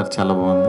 Sir చాలా బాగుంది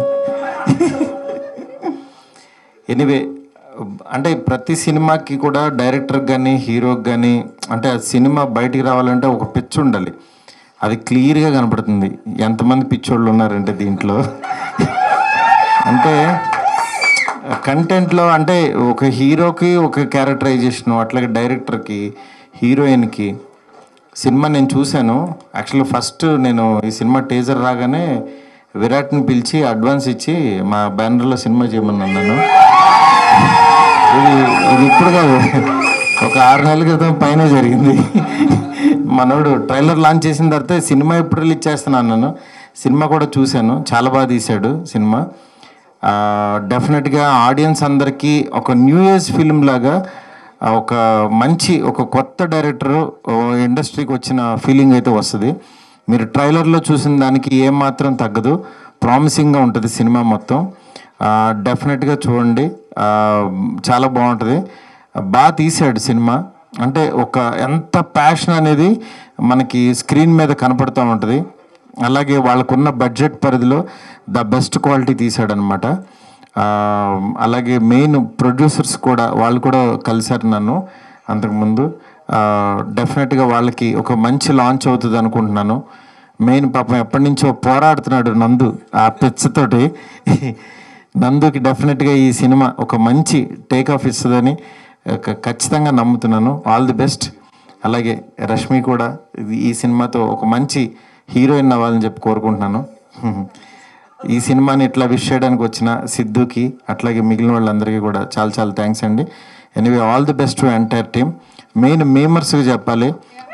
anyway అంటే ప్రతి సినిమాకి కూడా డైరెక్టర్కి కానీ హీరోకి కానీ అంటే ఆ సినిమా బయటికి రావాలంటే ఒక పిచ్చి ఉండాలి అది క్లియర్గా కనపడుతుంది ఎంతమంది పిచ్చోళ్ళు ఉన్నారంటే దీంట్లో అంటే కంటెంట్లో అంటే ఒక హీరోకి ఒక క్యారెక్టరైజేషన్ అట్లాగే డైరెక్టర్కి హీరోయిన్కి సినిమా నేను చూశాను యాక్చువల్లీ ఫస్ట్ నేను ఈ సినిమా టేజర్ రాగానే విరాట్ని పిలిచి అడ్వాన్స్ ఇచ్చి మా బ్యానర్లో సినిమా చేయమని అన్నాను ఇది ఇది ఇప్పుడు కాదు ఒక ఆరు నెలల క్రితం పైన జరిగింది మనోడు ట్రైలర్ లాంచ్ చేసిన తర్వాత సినిమా ఎప్పుడు రిలీజ్ చేస్తాను అన్నాను సినిమా కూడా చూశాను చాలా బాగా తీశాడు సినిమా డెఫినెట్గా ఆడియన్స్ అందరికీ ఒక న్యూ ఇయర్స్ ఫిల్మ్ లాగా ఆ, ఒక మంచి ఒక కొత్త డైరెక్టర్ ఇండస్ట్రీకి వచ్చిన ఫీలింగ్ అయితే వస్తుంది మీరు ట్రైలర్లో చూసిన దానికి ఏమాత్రం తగ్గదు ప్రామిసింగ్గా ఉంటుంది సినిమా మొత్తం డెఫినెట్గా చూడండి ఆ, చాలా బాగుంటుంది బాగా తీశాడు సినిమా అంటే ఒక ఎంత ప్యాషన్ అనేది మనకి స్క్రీన్ మీద కనపడుతూ ఉంటుంది అలాగే వాళ్ళకున్న బడ్జెట్ పరిధిలో ద బెస్ట్ క్వాలిటీ తీశాడనమాట అలాగే మెయిన్ ప్రొడ్యూసర్స్ కూడా వాళ్ళు కూడా కలిశారు నన్ను అంతకుముందు డెఫినెట్గా వాళ్ళకి ఒక మంచి లాంచ్ అవుతుంది అనుకుంటున్నాను మెయిన్ పాపం ఎప్పటి నుంచో పోరాడుతున్నాడు నందు ఆ పిచ్చతోటి నందుకి డెఫినెట్గా ఈ సినిమా ఒక మంచి టేక్ ఆఫ్ ఇస్తుందని ఒక ఖచ్చితంగా నమ్ముతున్నాను ఆల్ ది బెస్ట్ అలాగే రష్మి కూడా ఇది- ఈ సినిమాతో ఒక మంచి హీరోయిన్ అవ్వాలని చెప్పి కోరుకుంటున్నాను ఈ సినిమాని ఇట్లా విష్ చేయడానికి వచ్చిన సిద్ధుకి అట్లాగే మిగిలిన వాళ్ళందరికీ కూడా చాలా చాలా థ్యాంక్స్ అండి anyway all the best to entire team main మేమర్స్కి చెప్పాలి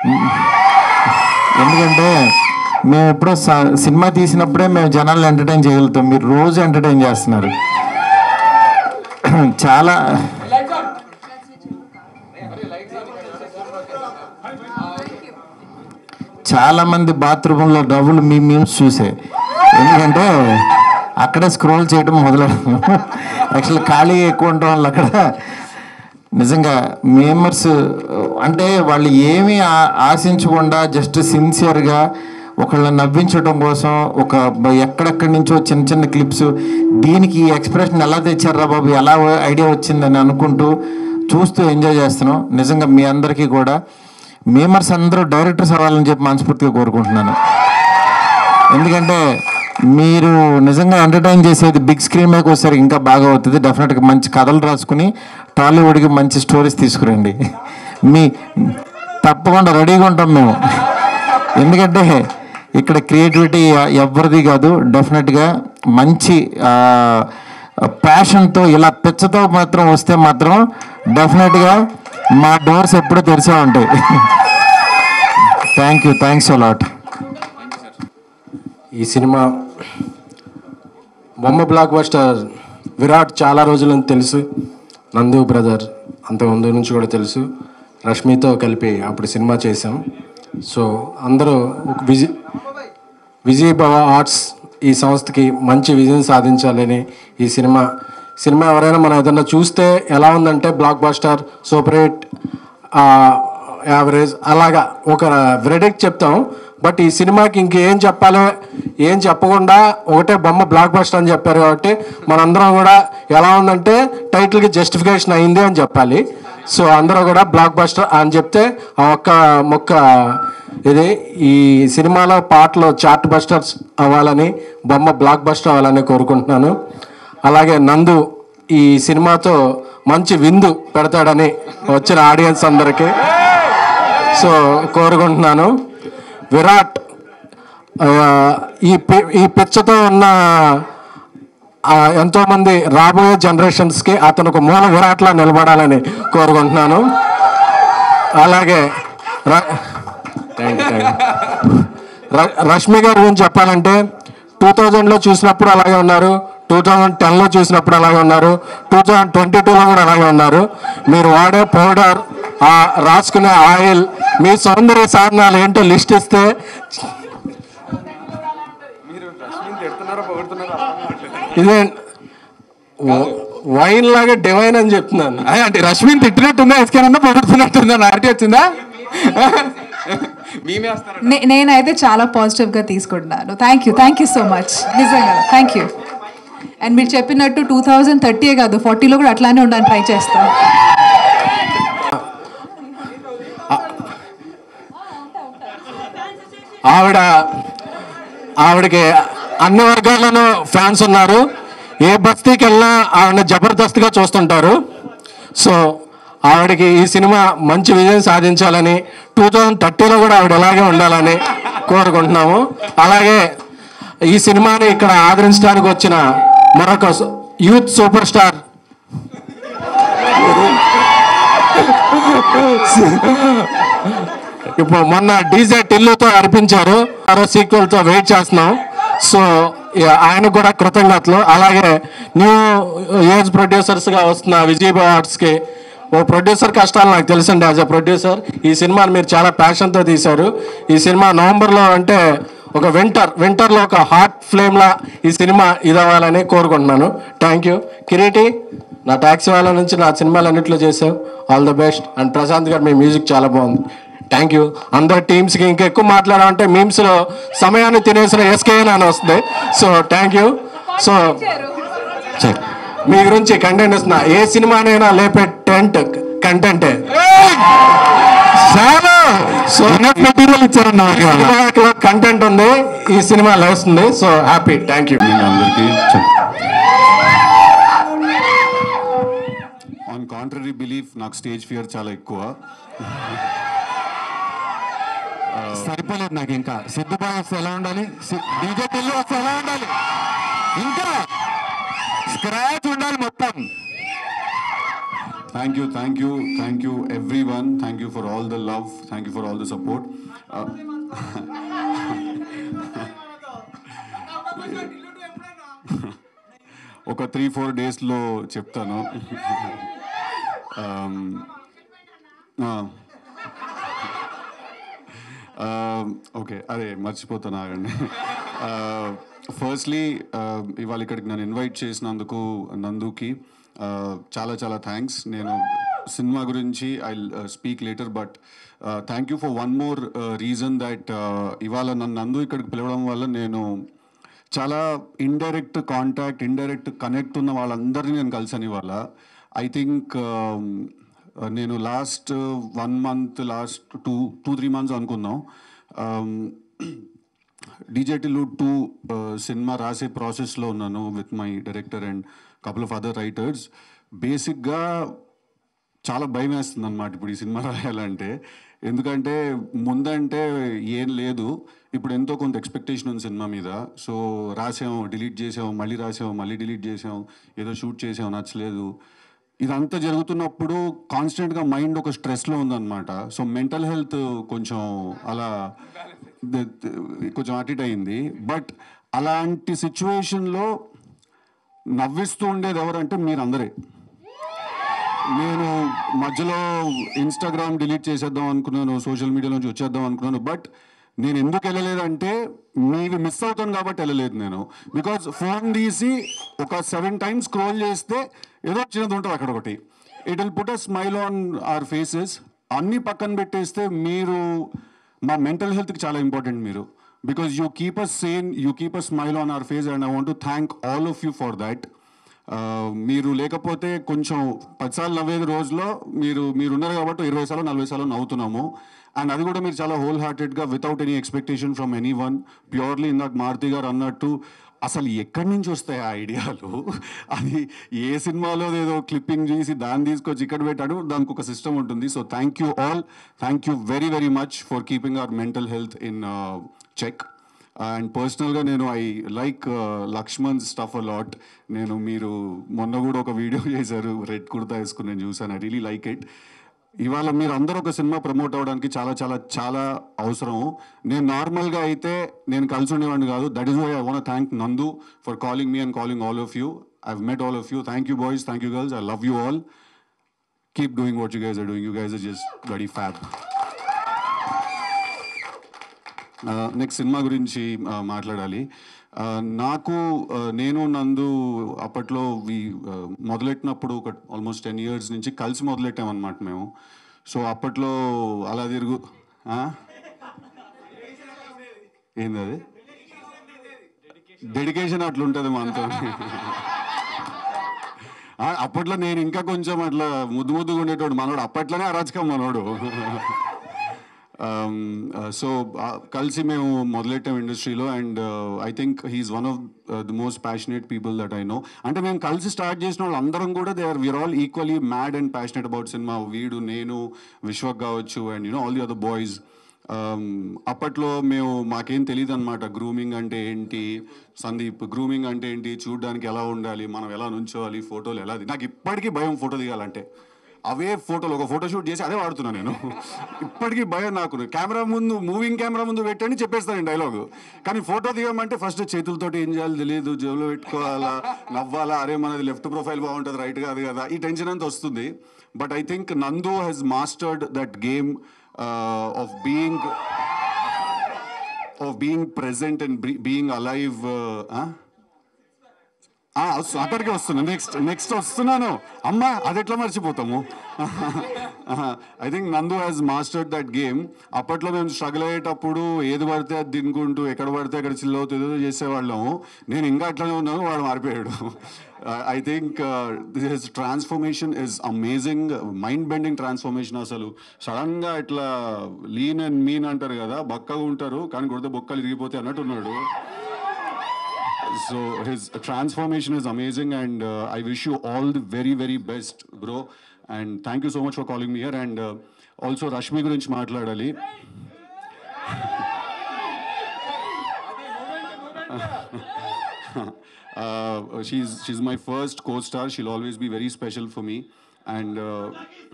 ఎందుకంటే మేము ఎప్పుడో స- సినిమా తీసినప్పుడే మేము జనాలను ఎంటర్టైన్ చేయగలుగుతాం మీరు రోజు ఎంటర్టైన్ చేస్తున్నారు చాలా చాలా మంది బాత్రూంలో నవ్వులు మీ మీమ్స్ చూసే ఎందుకంటే అక్కడే స్క్రోల్ చేయడం మొదలెడతాం యాక్చువల్లీ ఖాళీ ఎక్కువ ఉండడం వల్ల అక్కడ నిజంగా మేమర్స్ అంటే వాళ్ళు ఏమీ ఆ- ఆశించకుండా జస్ట్ సిన్సియర్గా ఒకళ్ళని నవ్వించడం కోసం ఒక బ- ఎక్కడెక్కడి నుంచో చిన్న చిన్న క్లిప్స్ దీనికి ఈ ఎక్స్ప్రెషన్ ఎలా తెచ్చారా బాబు ఎలా ఐడియా వచ్చిందని అనుకుంటూ చూస్తూ ఎంజాయ్ చేస్తున్నాం నిజంగా మీ అందరికీ కూడా మేమర్స్ అందరూ డైరెక్టర్స్ అవ్వాలని చెప్పి మనస్ఫూర్తిగా కోరుకుంటున్నాను ఎందుకంటే మీరు నిజంగా ఎంటర్టైన్ చేసేది బిగ్ స్క్రీన్ మీదకి వస్తారు ఇంకా బాగా అవుతుంది డెఫినెట్గా మంచి కథలు రాసుకుని టాలీవుడ్కి మంచి స్టోరీస్ తీసుకురండి మీ తప్పకుండా రెడీగా ఉంటాం మేము ఎందుకంటే ఇక్కడ క్రియేటివిటీ ఎవరిది కాదు డెఫినెట్గా మంచి ప్యాషన్తో ఇలా పిచ్చతో మాత్రం వస్తే మాత్రం డెఫినెట్గా మా డోర్స్ ఎప్పుడూ తెరిచే ఉంటాయి థ్యాంక్ యూ థ్యాంక్స్ అలాట్ ఈ సినిమా బొమ్మ బ్లాక్ బస్టర్ విరాట్ చాలా రోజుల నుంచి తెలుసు నందు బ్రదర్ అంత ముందు నుంచి కూడా తెలుసు రష్మితో కలిపి అప్పుడు సినిమా చేశాం సో అందరూ ఒక విజయ్ విజయ్ భవ ఆర్ట్స్ ఈ సంస్థకి మంచి విజయం సాధించాలని ఈ సినిమా సినిమా ఎవరైనా మనం ఏదైనా చూస్తే ఎలా ఉందంటే blockbuster super hit average అలాగా ఒక వెరడిక్ట్ చెప్తాం బట్ ఈ సినిమాకి ఇంకేం చెప్పాలో ఏం చెప్పకుండా ఒకటే బొమ్మ బ్లాక్ బస్టర్ అని చెప్పారు కాబట్టి మనందరం కూడా ఎలా ఉందంటే టైటిల్కి జస్టిఫికేషన్ అయింది అని చెప్పాలి సో అందరూ కూడా బ్లాక్ బస్టర్ అని చెప్తే ఆ ఒక్క మొక్క ఇది ఈ సినిమాలో పాటలు చార్ట్ బస్టర్స్ అవ్వాలని బొమ్మ బ్లాక్ బస్టర్ అవ్వాలని కోరుకుంటున్నాను అలాగే నందు ఈ సినిమాతో మంచి విందు పెడతాడని వచ్చిన ఆడియన్స్ అందరికీ సో కోరుకుంటున్నాను విరాట్ ఆ, ఈ పి- ఈ పిచ్చతో ఉన్న ఆ, ఎంతోమంది రాబోయే జనరేషన్స్కి అతను ఒక మూల విరాట్లా నిలబడాలని కోరుకుంటున్నాను అలాగే ర- థ్యాంక్ యూ థ్యాంక్ యూ ర- రష్మి గారి గురించి చెప్పాలంటే టూ థౌజండ్లో చూసినప్పుడు అలాగే ఉన్నారు టూ థౌజండ్ టెన్లో చూసినప్పుడు అలాగే ఉన్నారు టూ థౌజండ్ ట్వంటీ టూలో కూడా అలాగే ఉన్నారు మీరు వాడే పౌడర్ ఆ రాసుకునే ఆయిల్ మీ సౌందర్య సాధనాలు ఏంటో లిస్ట్ ఇస్తే ఇదే వైన్ లాగా డివైన్ అని చెప్తున్నాను అదే అంటే రష్మిని తిట్టినట్టుందా ఎస్కేనన్నా పొగుడుతున్నట్టుందా నాటి వచ్చిందా మేమే వస్తారు నే- నేనైతే చాలా పాజిటివ్గా తీసుకుంటున్నాను thank you thank you so much నిజంగా థ్యాంక్ యూ అండ్ మీరు చెప్పినట్టు టూ థౌజండ్ థర్టీయే కాదు ఫార్టీలో కూడా అట్లానే ఉండడానికి ట్రై చేస్తాను ఆవిడ ఆవిడకి అన్ని వర్గాల్లోనూ ఫ్యాన్స్ ఉన్నారు ఏ బస్తీకి వెళ్ళినా ఆవిడని జబర్దస్త్గా చూస్తుంటారు సో ఆవిడకి ఈ సినిమా మంచి విజయం సాధించాలని టూ థౌజండ్ థర్టీలో కూడా ఆవిడ ఇలాగే ఉండాలని కోరుకుంటున్నాము అలాగే ఈ సినిమాని ఇక్కడ ఆదరించడానికి వచ్చిన మరొక సు- యూత్ సూపర్ స్టార్ ఇప్పుడు మొన్న డీజే టిల్లుతో అర్పించారు మరో సీక్వెల్ తో వెయిట్ చేస్తున్నాం సో ఇక ఆయనకు కూడా కృతజ్ఞతలు అలాగే న్యూ ఏజ్ ప్రొడ్యూసర్స్ గా వస్తున్న విజయ్ ఆర్ట్స్ కి ఓ ప్రొడ్యూసర్ కష్టాలు నాకు తెలుసండి యాజ్ అ ప్రొడ్యూసర్ ఈ సినిమాని మీరు చాలా ప్యాషన్తో తీశారు ఈ సినిమా నవంబర్లో అంటే ఒక వింటర్ వింటర్లో ఒక హాట్ ఫ్లేమ్లా ఈ సినిమా ఇదవ్వాలని కోరుకుంటున్నాను థ్యాంక్ యూ కిరీటి నా ట్యాక్సీ వాళ్ళ నుంచి నా సినిమాలు అన్నింటిలో చేసావు all the best and Prashanth గారు మీ మ్యూజిక్ చాలా బాగుంది థ్యాంక్ యూ అందరు టీమ్స్కి ఇంకా ఎక్కువ మాట్లాడాలంటే మీమ్స్లో సమయాన్ని తినేసిన ఎస్కేఎన్ అని వస్తుంది సో థ్యాంక్ యూ సో సరే. మీ గురించి కంటెంట్ ఇస్తున్నా ఏ సినిమానైనా లేపే టెంట్ కంటెంటే చాలా సో మెటీరియల్ ఇచ్చారన్న కంటెంట్ ఉంది ఈ సినిమా లేస్తుంది సో హ్యాపీ థ్యాంక్ యూ అందరికీ ఆన్ కాంట్రరీ బిలీఫ్ నాకు స్టేజ్ ఫియర్ చాలా ఎక్కువ సరిపోలేదు నాకు ఇంకా సిద్ధుబాయ్ వస్తే ఎలా ఉండాలి డీజే పెళ్ళి వస్తే ఎలా ఉండాలి ఇంకా స్క్రాచ్ ఉండాలి మొత్తం thank you thank you thank you everyone thank you for all the love thank you for all the support ఒక త్రీ ఫోర్ డేస్లో చెప్తాను Um, ah. ఓకే అదే మర్చిపోతాను ఆగండి ఫస్ట్లీ ఇవాళ ఇక్కడికి నన్ను ఇన్వైట్ చేసినందుకు నందుకి uh, చాలా చాలా థ్యాంక్స్ నేను సినిమా గురించి I speak later but thank you for one more reason that ఇవాళ నన్ను నందు ఇక్కడికి పిలవడం వల్ల నేను చాలా ఇండైరెక్ట్ కాంటాక్ట్ ఇండైరెక్ట్ కనెక్ట్ ఉన్న వాళ్ళందరినీ నేను కలిసాను ఇవాళ ఐ థింక్ నేను last one month last two two three months అనుకుందాం డీజేటీలు టూ సినిమా రాసే ప్రాసెస్లో ఉన్నాను with my director and couple of other writers బేసిక్గా చాలా భయం వేస్తుంది అనమాట ఇప్పుడు ఈ సినిమా రాయాలంటే ఎందుకంటే ముందంటే ఏం లేదు ఇప్పుడు ఎంతో కొంత ఎక్స్పెక్టేషన్ ఉంది సినిమా మీద సో రాసాం డిలీట్ చేసాం మళ్ళీ రాసాం మళ్ళీ డిలీట్ చేసాం ఏదో షూట్ చేసాం నచ్చలేదు ఇదంతా జరుగుతున్నప్పుడు కాన్స్టెంట్గా మైండ్ ఒక స్ట్రెస్లో ఉందన్నమాట సో మెంటల్ హెల్త్ కొంచెం అలా ద- ద- కొంచెం అటు ఇటు అయింది బట్ అలాంటి సిచ్యువేషన్లో నవ్విస్తూ ఉండేది ఎవరంటే మీరందరే నేను మధ్యలో ఇన్స్టాగ్రామ్ డిలీట్ చేసేద్దాం అనుకున్నాను సోషల్ మీడియా నుంచి వచ్చేద్దాం అనుకున్నాను బట్ నేను ఎందుకు వెళ్ళలేదంటే మీవి మిస్ అవుతాను కాబట్టి వెళ్ళలేదు నేను బికాజ్ ఫోన్ తీసి ఒక సెవెన్ టైమ్స్ స్క్రోల్ చేస్తే ఏదో చిన్నది ఉంటుంది అక్కడ ఒకటి it will put a smile on our faces అన్ని పక్కన పెట్టేస్తే మీరు మా మెంటల్ హెల్త్కి చాలా ఇంపార్టెంట్ మీరు because you keep a sane you keep a smile on our face and I want to thank all of you for that ah, మీరు లేకపోతే కొంచెం పదిసార్లు నవ్వేది రోజులో మీరు మీరు ఉన్నారు కాబట్టి ఇరవై సార్లు నలభై సార్లు నవ్వుతున్నాము అండ్ అది కూడా మీరు చాలా హోల్ హార్టెడ్గా without any expectation from anyone purely ఇందాక మారుతి గారు అన్నట్టు అసలు ఎక్కడి నుంచి వస్తాయి ఆ ఐడియాలు అది ఏ సినిమాలో ఏదో క్లిప్పింగ్ చేసి దాన్ని తీసుకొచ్చి ఇక్కడ పెట్టాడు దానికి ఒక సిస్టమ్ ఉంటుంది so thank you all thank you very very much for keeping our mental health in check and పర్సనల్గా నేను I like Lakshman stuff a lot నేను మీరు మొన్న కూడా ఒక వీడియో చేశారు రెడ్ కుర్తా వేసుకుని నేను చూసాను ఐ రియలీ లైక్ ఇట్ ఇవాళ మీరు అందరూ ఒక సినిమా ప్రమోట్ అవ్వడానికి చాలా చాలా చాలా అవసరం నేను నార్మల్గా అయితే నేను కలిసి ఉండేవాడిని కాదు that is why I want thank Nandu for calling me and calling all of you I met all of you thank you boys thank you girls I love you all keep doing what you guys are doing you guys are just very fab next cinema గురించి ah, మాట్లాడాలి ఆ, నాకు ఆ, నేను నందు అప్పట్లో వి ఆ, మొదలెట్టినప్పుడు ఒక ఆల్మోస్ట్ టెన్ ఇయర్స్ నుంచి కలిసి మొదలెట్టామన్నమాట మేము సో అప్పట్లో అలా తిరుగు ఆ? ఏంది అది డెడికేషన్ అట్లా ఉంటుంది మనతో ఆ, అప్పట్లో నేను ఇంకా కొంచెం అట్లా ముద్దు ముద్దుగా ఉండేటోడు మనోడు అప్పట్లోనే అరాచకం మనోడు సో కలిసి మేము మొదలెట్టాం ఇండస్ట్రీలో and I think he's one of the most passionate people that I know అంటే మేము కలిసి స్టార్ట్ చేసిన వాళ్ళు అందరం కూడా they are we're all equally mad and passionate about cinema వీడు నేను విశ్వక్ కావచ్చు and you know all the other boys అప్పట్లో మేము మాకేం తెలియదు అనమాట గ్రూమింగ్ అంటే ఏంటి సందీప్ గ్రూమింగ్ అంటే ఏంటి చూడడానికి ఎలా ఉండాలి మనం ఎలా నుంచోవాలి ఫోటోలు ఎలా ది- నాకు ఇప్పటికీ భయం ఫోటో దిగాలంటే అవే ఫోటోలు ఒక ఫోటో షూట్ చేసి అదే వాడుతున్నాను నేను ఇప్పటికీ భయం నాకు కెమెరా ముందు మూవింగ్ కెమెరా ముందు పెట్టండి చెప్పేస్తాను డైలాగ్ కానీ ఫోటో దిగమంటే ఫస్ట్ చేతులతోటి ఏం చేయాలి తెలియదు జేబులో పెట్టుకోవాలా నవ్వాలా అరే మనది లెఫ్ట్ ప్రొఫైల్ బాగుంటుంది రైట్ కాదు కదా ఈ టెన్షన్ అంతా వస్తుంది but I think Nandu has mastered that game of being of being present and being alive అక్కడికి వస్తున్నా నెక్స్ట్ నెక్స్ట్ వస్తున్నాను అమ్మా అది ఎట్లా మర్చిపోతాము I think Nandu has mastered that game అప్పట్లో మేము స్ట్రగుల్ అయ్యేటప్పుడు ఏది పడితే అది తినుకుంటూ ఎక్కడ పడితే అక్కడ చిల్ అవుతూ ఏదో చేసేవాళ్ళము నేను ఇంకా అట్లనే ఉన్నాను వాడు మారిపోయాడు I think this transformation is amazing mind bending transformation అసలు సడన్గా ఇట్లా లీన్ అండ్ మీన్ అంటారు కదా బక్కగా ఉంటారు కానీ కొడితే బొక్కలు ఇరిగిపోతే అన్నట్టు ఉన్నాడు so his transformation is amazing and uh, i wish you all the very very best bro and thank you so much for calling me here and uh, also rashmi గురించి మాట్లాడాలి uh, she's she's my first co-star she'll always be very special for me and uh,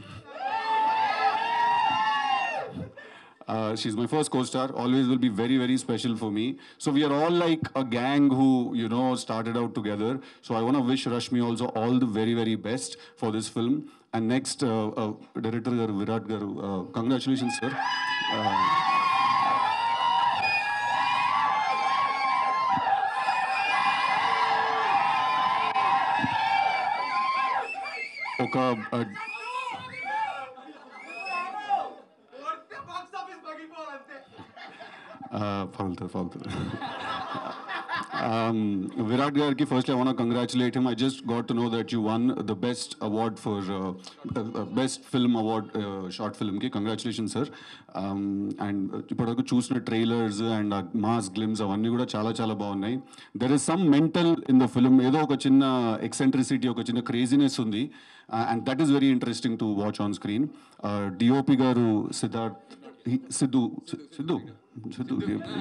Uh, she's my first co-star. Always will be very, very special for me. So we are all like a gang who, you know, started out together. So I want to wish Rashmi also all the very, very best for this film. And next, uh, uh, director Garu, Virat Garu, uh, congratulations, sir. Uh, ఒక uh, పగులుతుంది పగులుతుంది విరాట్ గారికి first I want congratulate him I just got to know that you won the best award for best film award short ఫిల్మ్కి congratulation sir and ఇప్పటివరకు చూసిన trailers and mass glimpse అవన్నీ కూడా చాలా చాలా బాగున్నాయి there is some mental in the film ఏదో ఒక చిన్న ఎక్సెంట్రిసిటీ ఒక చిన్న క్రేజీనెస్ ఉంది and that is very interesting to watch on screen DOP గారు సిద్ధార్థ్ సిద్ధు సిద్ధు సిద్ధు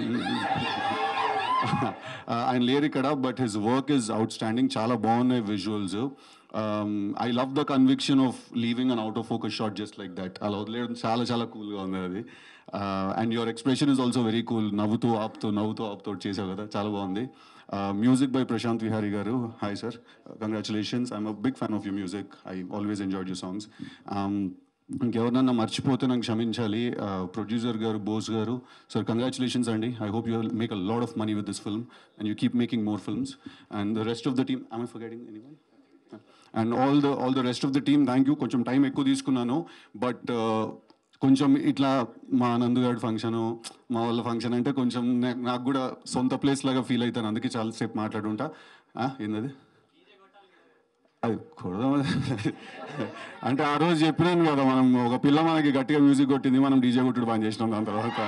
ఆయన లేరు ఇక్కడ but his work is outstanding చాలా బాగున్నాయి visuals I love the conviction of leaving an out of focus shot just like that అలా వదిలేయడం చాలా చాలా కూల్గా ఉంది అది and your expression is also very cool నవ్వుతూ ఆపుతూ నవ్వుతూ ఆపుతూ చేసావు కదా చాలా బాగుంది మ్యూజిక్ బై ప్రశాంత్ విహారీ గారు hi sir congratulations I'm a big fan of you music I always enjoyed you songs ఇంకెవరినన్నా మర్చిపోతే నాకు క్షమించాలి ప్రొడ్యూసర్ గారు బోస్ గారు సార్ కంగ్రాచులేషన్స్ అండి I hope you make a lot of money with this film and you keep making more films and the rest of the team I forgetting any and all the all the rest of the team thank you కొంచెం time ఎక్కువ తీసుకున్నాను but కొంచెం ఇట్లా మా నందుగాడి function మా వాళ్ళ function అంటే కొంచెం నా- నాకు కూడా సొంత ప్లేస్ లాగా ఫీల్ అవుతాను అందుకే చాలాసేపు మాట్లాడుంటా ఆ, ఏందది అది కొడదాం అంటే ఆ రోజు చెప్పినాను కదా మనం ఒక పిల్ల మనకి గట్టిగా మ్యూజిక్ కొట్టింది మనం డీజే కొట్టుడు బంద్ చేసినాం దాని తర్వాత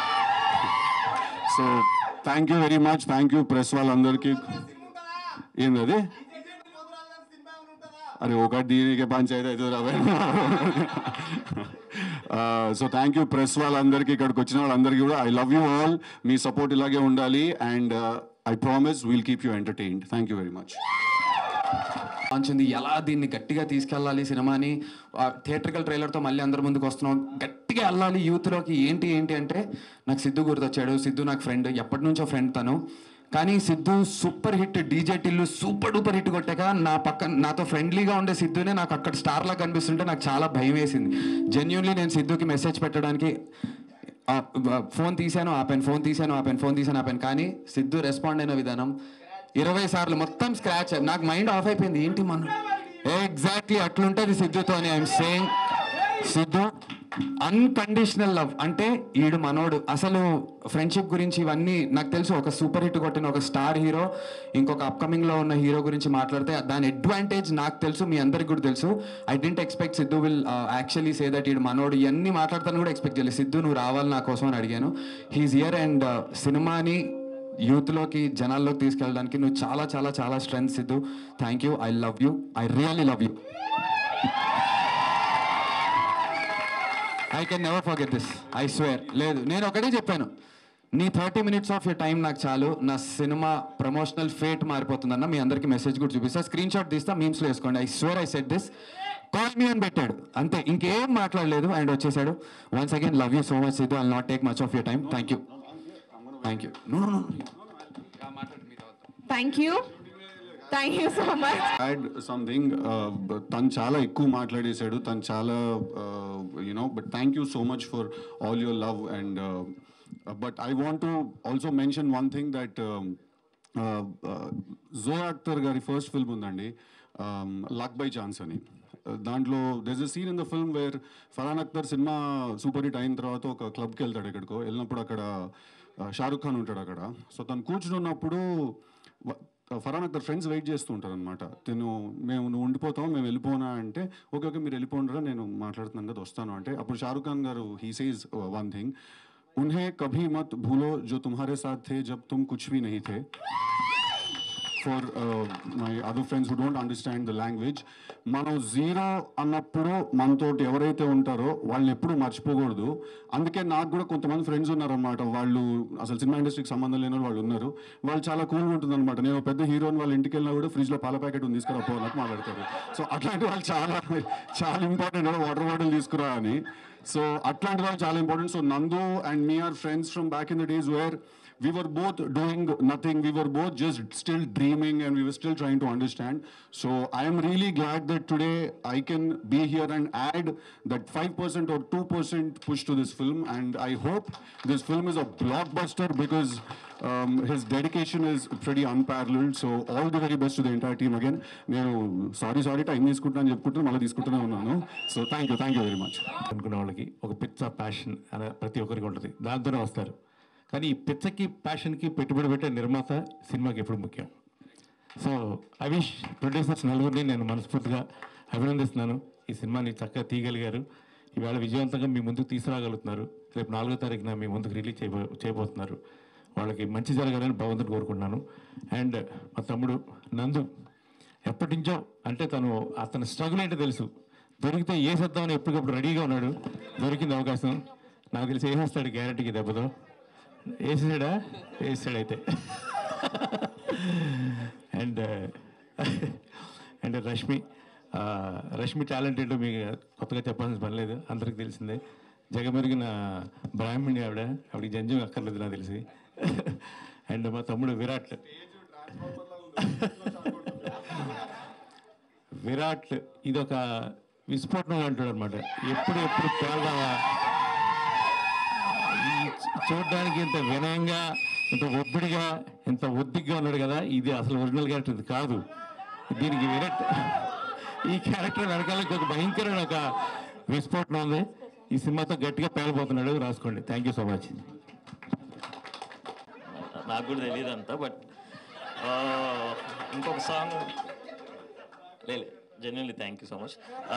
so thank you very much thank you press వాళ్ళందరికీ ఏంది అది అరే ఒకటి దీనికి పంచాయతీ అవుతుంది రాబోయే సో థ్యాంక్ యూ ప్రెస్ వాళ్ళందరికీ ఇక్కడికి వచ్చిన వాళ్ళందరికీ కూడా ఐ లవ్ యూ ఆల్ మీ సపోర్ట్ ఇలాగే ఉండాలి and I promise will keep you entertained thank you very much లాంచింది ఎలా దీన్ని గట్టిగా తీసుకెళ్ళాలి సినిమాని థియేట్రికల్ ట్రైలర్తో మళ్ళీ అందరి ముందుకు వస్తున్నాం గట్టిగా వెళ్ళాలి యూత్లోకి ఏంటి ఏంటి అంటే నాకు సిద్ధు గుర్తొచ్చాడు సిద్ధు నాకు ఫ్రెండ్ ఎప్పటి నుంచో ఫ్రెండ్ తను కానీ Siddhu super hit DJ Tillu super duper hit కొట్టాక నా పక్కన నాతో ఫ్రెండ్లీగా ఉండే సిద్ధునే నాకు అక్కడ స్టార్లా కనిపిస్తుంటే నాకు చాలా భయం వేసింది జెన్యున్లీ నేను సిద్ధుకి మెసేజ్ పెట్టడానికి ఆ, బ- ఫోన్ తీశాను ఆపాను ఫోన్ తీశాను ఆపాను ఫోన్ తీశాను ఆపాను కానీ సిద్ధు రెస్పాండ్ అయిన విధానం ఇరవై సార్లు మొత్తం స్క్రాచ్ నాకు మైండ్ ఆఫ్ అయిపోయింది ఏంటి మనం ఎగ్జాక్ట్లీ అట్లుంటుంది సిద్ధుతో అని I'm saying Siddhu unconditional love అంటే ఈడు మనోడు అసలు ఫ్రెండ్షిప్ గురించి ఇవన్నీ నాకు తెలుసు ఒక సూపర్ హిట్ కొట్టిన ఒక స్టార్ హీరో ఇంకొక అప్కమింగ్ లో ఉన్న హీరో గురించి మాట్లాడితే దాని అడ్వాంటేజ్ నాకు తెలుసు మీ అందరికి కూడా తెలుసు I didn't expect Siddhu will actually say that ఈడు మనోడు ఇవన్నీ మాట్లాడతాను కూడా ఎక్స్పెక్ట్ చేయలేదు సిద్ధు నువ్వు రావాలి నా కోసం అని అడిగాను హీస్ ఇయర్ అండ్ సినిమాని యూత్లోకి జనాల్లోకి తీసుకెళ్ళడానికి నువ్వు చాలా చాలా చాలా strength Siddhu thank you I love you I really love you I can never forget this I swear లేదు నేను ఒకటే చెప్పాను నీ thirty minutes of your time నాకు చాలు నా సినిమా ప్రమోషనల్ ఫేట్ మారిపోతుందన్న మీ అందరికి మెసేజ్ కూడా చూపిస్తా స్క్రీన్ షాట్ తీస్తా మీమ్స్లో వేసుకోండి I swear I set this call me అని పెట్టాడు అంతే ఇంకేం మాట్లాడలేదు అండ్ వచ్చేసాడు once again love you so much Siddhu I not take much of your time thank you thank you no no thank you thank you so much add something తను చాలా ఎక్కువ మాట్లాడేశాడు తను చాలా you know but thank you so much for all your love and but I want to also mention one thing that Zoya Akhtar గారి first film ఉందండి luck by chance అని దాంట్లో there's a scene in the film where Farhan Akhtar cinema super hit అయిన తర్వాత ఒక క్లబ్కి వెళ్తాడు ఎక్కడికో వెళ్ళినప్పుడు అక్కడ షారుఖ్ ఖాన్ ఉంటాడు అక్కడ సో తను కూర్చుని ఉన్నప్పుడు వ- ఫరాన్ అఖ్తర్ ఫ్రెండ్స్ వెయిట్ చేస్తూ ఉంటారు అనమాట తిను మేము నువ్వు ఉండిపోతాం మేము వెళ్ళిపోనా అంటే ఓకే ఓకే మీరు వెళ్ళిపోండిరా నేను మాట్లాడుతున్నాను కదా వస్తాను అంటే అప్పుడు షారుఖ్ ఖాన్ గారు హీ సేజ్ వన్ థింగ్ उन्हें कभी मत भूलो जो तुम्हारे साथ थे जब तुम कुछ भी नहीं थे for my other friends who don't understand the language మనం జీరో అన్నప్పుడు మనతోటి ఎవరైతే ఉంటారో వాళ్ళని ఎప్పుడు మర్చిపోకూడదు అందుకే నాకు కూడా కొంతమంది ఫ్రెండ్స్ ఉన్నారన్నమాట వాళ్ళు అసలు సినిమా ఇండస్ట్రీకి సంబంధం లేని వాళ్ళు వాళ్ళు ఉన్నారు వాళ్ళు చాలా కూల్గా ఉంటుంది అనమాట నేను ఒక పెద్ద హీరోని వాళ్ళ ఇంటికి వెళ్ళినా కూడా ఫ్రిడ్జ్లో పాల ప్యాకెట్ ఉంది తీసుకురా పో అన్నట్టు మాట్లాడతారు సో అట్లాంటి వాళ్ళు చాలా చాలా ఇంపార్టెంట్ వాటర్ బాటిల్ తీసుకురా అని సో అట్లాంటి వాళ్ళు చాలా important so Nandu and me are friends from back in the days where we were both doing nothing. We were both just still dreaming and we were still trying to understand. So I am really glad that today I can be here and add that 5% or 2% push to this film. And I hope this film is a blockbuster because um, his dedication is pretty unparalleled. So all the very best to the entire team again. నేను sorry sorry time తీసుకుంటున్నాను చెప్పుకుంటూ మళ్ళీ తీసుకుంటూనే ఉన్నాను so thank you thank you very much అనుకునే వాళ్ళకి ఒక పిచ్చ ప్యాషన్ అనే ప్రతి ఒక్కరికి ఉంటుంది దాంతోనే వస్తారు కానీ ఈ పిచ్చకి ప్యాషన్కి పెట్టుబడి పెట్టే నిర్మాత సినిమాకి ఎప్పుడు ముఖ్యం సో ఐ విష్ ప్రొడ్యూసర్స్ నలుగురిని నేను మనస్ఫూర్తిగా అభినందిస్తున్నాను ఈ సినిమాని చక్కగా తీయగలిగారు ఈవేళ విజయవంతంగా మీ ముందుకు తీసుకురాగలుగుతున్నారు రేపు నాలుగో తారీఖున మీ ముందుకు రిలీజ్ చేయబో చేయబోతున్నారు వాళ్ళకి మంచి జరగాలని భగవంతుని కోరుకుంటున్నాను అండ్ మా తమ్ముడు నందు ఎప్పటి నుంచో అంటే తను అతని స్ట్రగుల్ ఏంటో తెలుసు దొరికితే ఏ చేద్దామని ఎప్పటికప్పుడు రెడీగా ఉన్నాడు దొరికింది అవకాశం నాకు తెలిసి వేసేస్తాడు గ్యారంటీకి దెబ్బతో వేసేసాడా వేసాడు అయితే అండ్ అండ్ రష్మి ఆ, రష్మి టాలెంట్ ఏంటో మీకు కొత్తగా చెప్పాల్సిన పని లేదు అందరికి తెలిసిందే జగమెరిగిన బ్రాహ్మణి ఆవిడ ఆవిడకి జంజం అక్కర్లేదు నాకు తెలిసి అండ్ మా తమ్ముడు విరాట్ విరాట్ ఇదొక విస్ఫోటనం అంటాడు అనమాట ఎప్పుడు ఎప్పుడు పేలదావా ఈ చూడడానికి ఇంత వినయంగా ఇంత ఒబ్బిడిగా ఇంత ఒద్దిగ్గా ఉన్నాడు కదా ఇది అసలు ఒరిజినల్ క్యారెక్టర్ ఇది కాదు దీనికి విరాట్ ఈ క్యారెక్టర్ వెనకాల ఒక భయంకరమైన ఒక విస్ఫోటనం ఉంది ఈ సినిమాతో గట్టిగా పేలబోతున్నాడు రాసుకోండి థ్యాంక్ యూ సో మచ్ నాకు కూడా తెలియదు అంతా బట్ ఇంకొక సాంగ్ లేదు genuinely thank you so much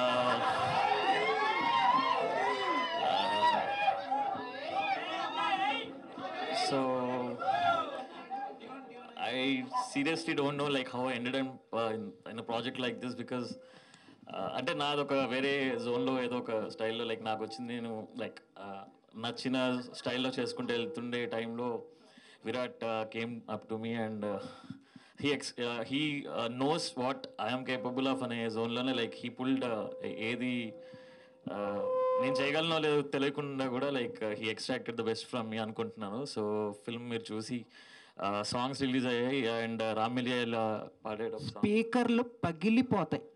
so I seriously don't know like how ended and in a project like this because అంటే నాది ఒక వేరే జోన్లో ఏదో ఒక స్టైల్లో లైక్ నాకు వచ్చింది నేను లైక్ నచ్చిన స్టైల్లో చేసుకుంటూ వెళ్తుండే టైంలో Virat came up to me and he ex he knows what I'm capable of అనే జోన్లోనే లైక్ హీ పుల్డ్ ఏది uh, నేను చేయగలనో లేదో తెలియకుండా కూడా like he extracted the best from me అనుకుంటున్నాను సో ఫిల్మ్ మీరు చూసి సాంగ్స్ రిలీజ్ అయ్యాయి అండ్ రామిలియా పాడాడు ఒక song. స్పీకర్లు పగిలిపోతాయి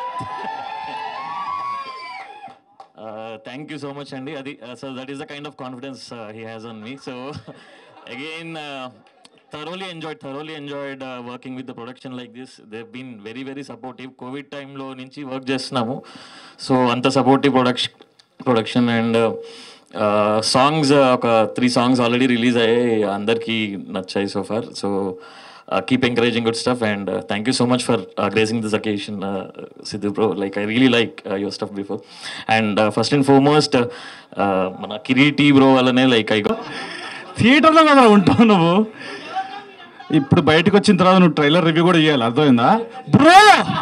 థ్యాంక్ యూ సో మచ్ అండి అది so that is the kind of confidence he has on me so again thoroughly enjoyed thoroughly enjoyed working with the production like this they been very very supportive Covid టైంలో నుంచి work చేస్తున్నాము so అంత supportive production production and songs ఒక three songs already release అయ్యాయి అందరికీ నచ్చాయి so far so keep encouraging good stuff and thank you so much for gracing this occasion Siddhu bro like I really like your stuff before and first and foremost మన Kireeti bro వల్లనే like I థియేటర్లో కదా ఉంటావు నువ్వు ఇప్పుడు బయటకు వచ్చిన తర్వాత నువ్వు ట్రైలర్ రివ్యూ కూడా చేయాలి అర్థమైందా బ్రో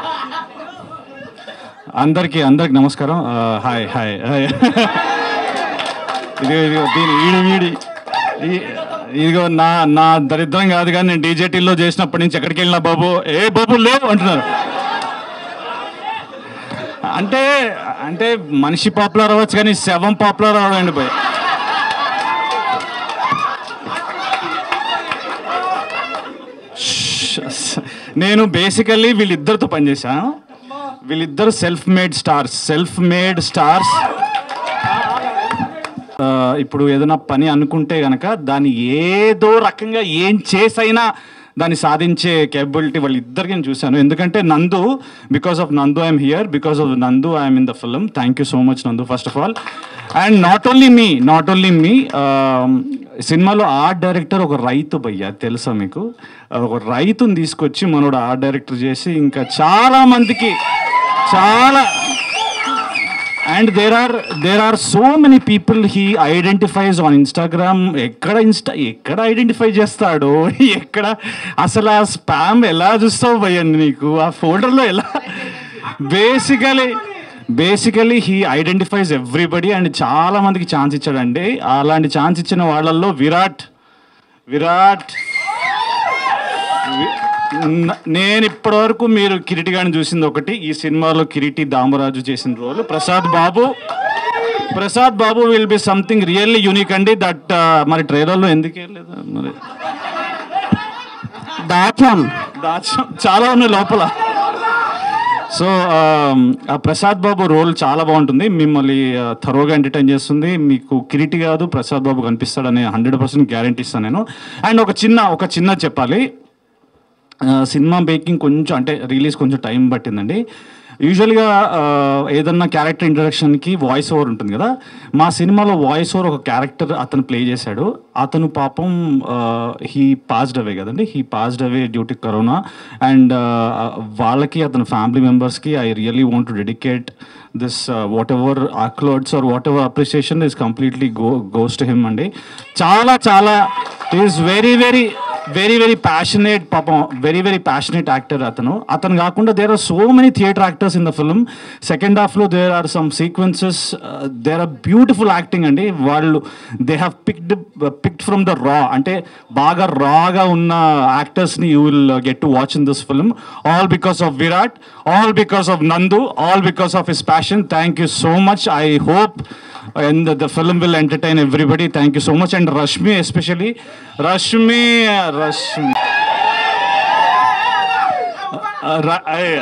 అందరికీ అందరికి నమస్కారం ఆ, హాయ్ హాయ్ హాయ్ ఇదిగో ఇదిగో దీని వీడి వీడి ఈ- ఇదిగో నా నా దరిద్రం కాదు కానీ నేను డీజేటీలో చేసినప్పటి నుంచి ఎక్కడికి వెళ్ళినా బాబు ఏ బాబు లేవు అంటున్నారు అంటే అంటే మనిషి పాపులర్ అవ్వచ్చు కానీ శవం పాపులర్ అవ్వడండి పోయి నేను బేసికల్లీ వీళ్ళిద్దరితో పనిచేశాను వీళ్ళిద్దరు self made stars self made stars ఇప్పుడు ఏదైనా పని అనుకుంటే గనక దాన్ని ఏదో రకంగా ఏం చేసైనా దాన్ని సాధించే కేపబిలిటీ వాళ్ళిద్దరికి నేను చూశాను ఎందుకంటే Nandu because of Nandu I'm here because of Nandu I'm in the film thank you so much Nandu first of all and not only me not only me సినిమాలో ఆర్ట్ డైరెక్టర్ ఒక రైతు భయ్య తెలుసా మీకు ఒక రైతుని తీసుకొచ్చి మనోడు ఆర్ట్ డైరెక్టర్ చేసి ఇంకా చాలా మందికి చాలా and there are there are so many people he identifies on Instagram ఎక్కడ ఇన్స్టా ఎక్కడ ఐడెంటిఫై చేస్తాడో ఎక్కడ అసలు ఆ స్పామ్ ఎలా చూస్తావు భయ్యండి నీకు ఆ ఫోల్డర్లో ఎలా basically basically he identifies everybody and చాలా మందికి ఛాన్స్ ఇచ్చాడండి అలాంటి ఛాన్స్ ఇచ్చిన వాళ్ళల్లో విరాట్ విరాట్ వి- న- నేను ఇప్పటివరకు మీరు కిరీటి గారిని చూసింది ఒకటి ఈ సినిమాలో కిరీటి దామరాజు చేసిన role Prasad Babu Prasad Babu will be something really unique అండి దట్ మరి ట్రైలర్లో ఎందుకు వెళ్ళలేదు మరి దాచాం దాచాం చాలా ఉన్నాయి లోపల సో ఆ ప్రసాద్ బాబు రోల్ చాలా బాగుంటుంది మిమ్మల్ని థరోగా ఎంటర్టైన్ చేస్తుంది మీకు కిరీటి కాదు ప్రసాద్ బాబు కనిపిస్తాడని హండ్రెడ్ పర్సెంట్ గ్యారంటీ ఇస్తాను నేను అండ్ ఒక చిన్న ఒక చిన్న చెప్పాలి ఆ, సినిమా మేకింగ్ కొంచెం అంటే రిలీజ్ కొంచెం టైం పట్టిందండి యూజువల్గా ఆ, ఏదన్నా క్యారెక్టర్ ఇంట్రడక్షన్కి వాయిస్ ఓవర్ ఉంటుంది కదా మా సినిమాలో వాయిస్ ఓవర్ ఒక క్యారెక్టర్ అతను ప్లే చేశాడు అతను పాపం హీ పాస్డ్ అవే కదండి he passed away due to corona and వాళ్ళకి అతని ఫ్యామిలీ మెంబర్స్కి I really want to dedicate this whatever accolades or whatever appreciation is completely go goes to him అండి చాలా చాలా is very very very very passionate పాపం very very passionate actor అతను అతను కాకుండా there are so many theatre actors in the film second హాఫ్లో there are some sequences there are beautiful acting అండి వాళ్ళు they have picked picked from the raw అంటే బాగా రాగా ఉన్న యాక్టర్స్ని you will get to watch in this film all because of Virat all because of Nandu all because of his passion thank you so much I hope and the, the film will entertain everybody. Thank you so much. And Rashmi, especially. Rashmi, Rashmi. Uh, Ra- అయ్య.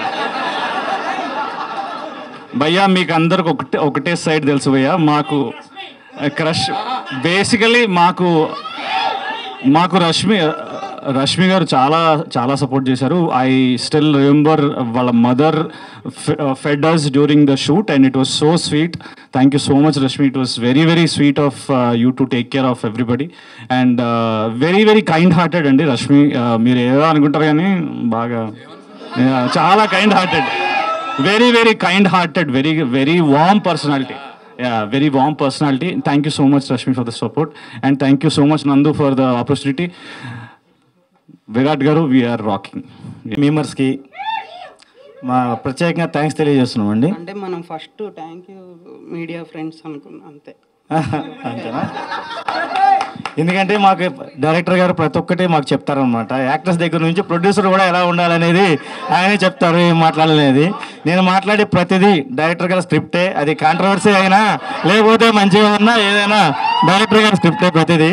భయ్యా మీకు అందరికి ఒకటే ఒకటే side తెలుసు భయ్యా మాకు crush basically మాకు మాకు రష్మి రష్మి గారు చాలా చాలా సపోర్ట్ చేశారు ఐ స్టిల్ రిమెంబర్ వాళ్ళ mother fathers during the shoot and it was so sweet thank you so much Rashmi it was very very sweet of you to take care of everybody and very very kind hearted అండి Rashmi Uh, మీరు ఏదో అనుకుంటారు కానీ బాగా Yeah, చాలా kind hearted very very kind hearted very very warm personality yeah very warm personality thank you so much Rashmi for the support and thank you so much Nandu for the opportunity Virat గారు we're rocking మెంబర్స్కి మా ప్రత్యేకంగా thanks తెలియజేస్తున్నాం అండి అంటే మనం first thank you media friends అనుకున్నాం అంతే అంతేనా ఎందుకంటే మాకు డైరెక్టర్ గారు ప్రతి ఒక్కటి మాకు చెప్తారనమాట యాక్టర్స్ దగ్గర నుంచి ప్రొడ్యూసర్ కూడా ఎలా ఉండాలనేది ఆయనే చెప్తారు ఏం మాట్లాడాలనేది నేను మాట్లాడే ప్రతిదీ డైరెక్టర్ గారి స్క్రిప్టే అది కాంట్రవర్సీ అయినా లేకపోతే మంచిగా ఉన్నా ఏదైనా డైరెక్టర్ గారి స్క్రిప్టే ప్రతిదీ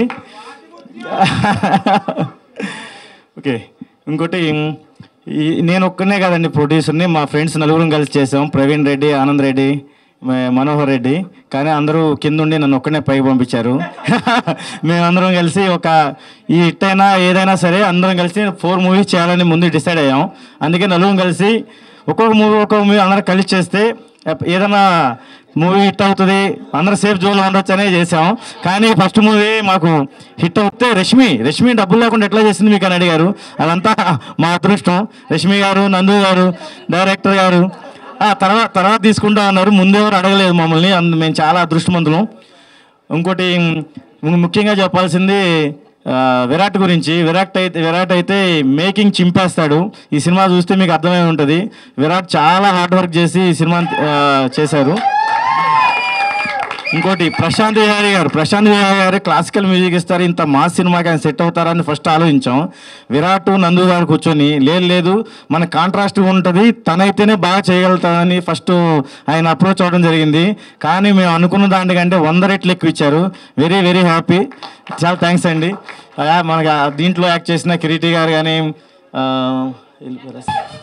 ఓకే ఇంకోటి ఈ నేను ఒక్కనే కాదండి ప్రొడ్యూసర్ని మా ఫ్రెండ్స్ నలుగురం కలిసి చేసాం ప్రవీణ్ రెడ్డి ఆనంద్ రెడ్డి మ- మనోహర్ రెడ్డి కానీ అందరూ కింద ఉండి నన్ను ఒక్కనే పైకి పంపించారు మేమందరం కలిసి ఒక ఈ హిట్ అయినా ఏదైనా సరే అందరం కలిసి ఫోర్ మూవీస్ చేయాలని ముందు డిసైడ్ అయ్యాం అందుకే నలుగురం కలిసి ఒక్కొక్క మూవీ ఒక్కొక్క మూవీ అందరం కలిసి చేస్తే ఎప్- ఏదైనా మూవీ హిట్ అవుతుంది అందరూ సేఫ్ జోన్లో ఉండొచ్చు అనే చేసాం కానీ ఫస్ట్ మూవీ మాకు హిట్ అవుతే రష్మి రష్మి డబ్బులు లేకుండా ఎట్లా చేసింది మీకు అని అడిగారు అదంతా మా అదృష్టం రష్మి గారు నందు గారు డైరెక్టర్ గారు ఆ, తర్వాత తర్వాత తీసుకుంటా అన్నారు ముందెవరు అడగలేదు మమ్మల్ని అందు మేము చాలా అదృష్టవంతులం ఇంకోటి ము- ముఖ్యంగా చెప్పాల్సింది ఆ, విరాట్ గురించి విరాట్ అయితే విరాట్ అయితే మేకింగ్ చింపేస్తాడు ఈ సినిమా చూస్తే మీకు అర్థమై ఉంటుంది విరాట్ చాలా హార్డ్ వర్క్ చేసి ఈ సినిమా చేశారు ఇంకోటి ప్రశాంత్ విహారీ గారు ప్రశాంత్ విహారీ గారు క్లాసికల్ మ్యూజిక్ ఇస్తారు ఇంత మాస్ సినిమాకి ఆయన సెట్ అవుతారని ఫస్ట్ ఆలోచించాం విరాట్ నందు గారు కూర్చొని లేదు లేదు మన కాంట్రాస్ట్ ఉంటుంది తనైతేనే బాగా చేయగలుగుతాడని ఫస్ట్ ఆయన అప్రోచ్ అవ్వడం జరిగింది కానీ మేము అనుకున్న దానికంటే వంద రెట్లు ఎక్కువ ఇచ్చారు వెరీ వెరీ హ్యాపీ చాలా థ్యాంక్స్ అండి ఆ, మనకి ఆ దీంట్లో యాక్ట్ చేసిన కిరీటి గారు కానీ ఆ, వెళ్ళిపోయారా?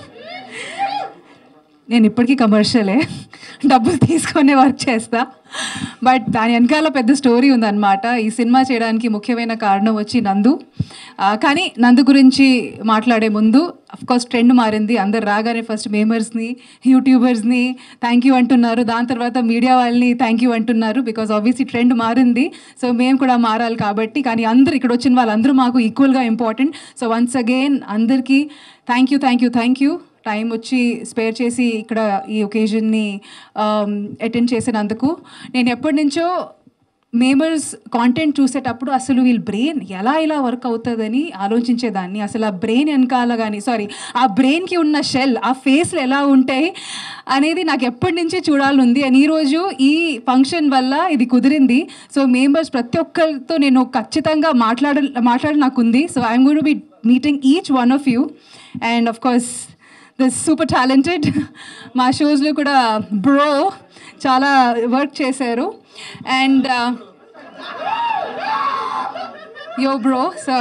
నేను ఇప్పటికీ కమర్షియలే డబ్బులు తీసుకొని వర్క్ చేస్తా బట్ దాని వెనకాల పెద్ద స్టోరీ ఉందన్నమాట ఈ సినిమా చేయడానికి ముఖ్యమైన కారణం వచ్చి నందు ఆ, కానీ నందు గురించి మాట్లాడే ముందు కోర్స్ ట్రెండ్ మారింది అందరు రాగానే ఫస్ట్ మేమర్స్ని యూట్యూబర్స్ని థ్యాంక్ యూ అంటున్నారు దాని తర్వాత మీడియా వాళ్ళని థ్యాంక్ యూ అంటున్నారు బికాజ్ ఆబ్వియస్లీ ట్రెండ్ మారింది సో మేము కూడా మారాలి కాబట్టి కానీ అందరు ఇక్కడ వచ్చిన వాళ్ళందరూ మాకు ఈక్వల్గా ఇంపార్టెంట్ సో వన్స్ అగైన్ అందరికీ thank you thank you thank you time వచ్చి స్పేర్ చేసి ఇక్కడ ఈ ఒకేజన్ని అటెండ్ చేసినందుకు నేను ఎప్పటి నుంచో మేమర్స్ కాంటెంట్ చూసేటప్పుడు అసలు వీళ్ళ బ్రెయిన్ ఎలా ఇలా వర్క్ అవుతుందని ఆలోచించేదాన్ని అసలు ఆ బ్రెయిన్ వెనకాల కానీ సారీ ఆ బ్రెయిన్కి ఉన్న షెల్ ఆ ఫేస్లు ఎలా ఉంటాయి అనేది నాకు ఎప్పటి నుంచే చూడాలని ఉంది అండ్ ఈరోజు ఈ ఫంక్షన్ వల్ల ఇది కుదిరింది సో మెంబర్స్ ప్రతి ఒక్కరితో నేను ఖచ్చితంగా మాట్లాడ మాట్లాడ నాకు ఉంది so I'm gonna be meeting each one of you and of course this super talented మా షోస్లో కూడా బ్రో చాలా వర్క్ చేశారు and yo bro so